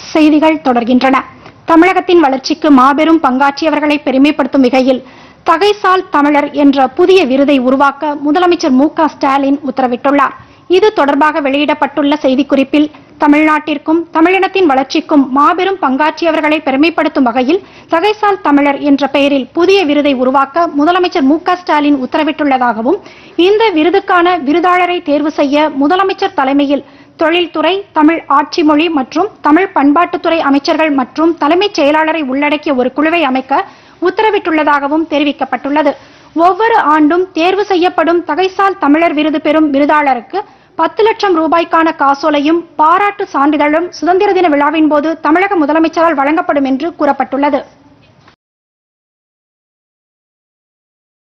செய்திகள் தொடர்கின்றன தமிழகத்தின் வளர்ச்சிக்கு மாபெரும் பங்காற்றியவர்களை பெருமைப்படுத்தும் வகையில் தகைசால் தமிழர் என்ற புதிய விருதை உருவாக்க முதலமைச்சர் மு க ஸ்டாலின் உத்தரவிட்டுள்ளார் இது தொடர்பாக வெளியிடப்பட்டுள்ள செய்திக்குறிப்பில் தமிழ்நாட்டிற்கும் தமிழினத்தின் வளர்ச்சிக்கும் மாபெரும் பங்காற்றியவர்களை பெருமைப்படுத்தும் வகையில் தகைசால் தமிழர் என்ற பெயரில் புதிய விருதை உருவாக்க முதலமைச்சர் மு க ஸ்டாலின் உத்தரவிட்டுள்ளதாகவும் இந்த விருதுக்கான விருதாளரை தேர்வு செய்ய முதலமைச்சர் தலைமையில் தொழில்துறை தமிழ் ஆட்சி மொழி மற்றும் தமிழ் பண்பாட்டுத்துறை அமைச்சர்கள் மற்றும் தலைமைச் செயலாளரை உள்ளடக்கிய ஒரு குழுவை அமைக்க உத்தரவிட்டுள்ளதாகவும் தெரிவிக்கப்பட்டுள்ளது ஒவ்வொரு ஆண்டும் தேர்வு செய்யப்படும் தகைசால் தமிழர் விருது பெறும் விருதாளருக்கு பத்து லட்சம் ரூபாய்க்கான காசோலையும் பாராட்டு சான்றிதழும் சுதந்திர தின விழாவின் போது தமிழக முதலமைச்சரால் வழங்கப்படும் என்று கூறப்பட்டுள்ளது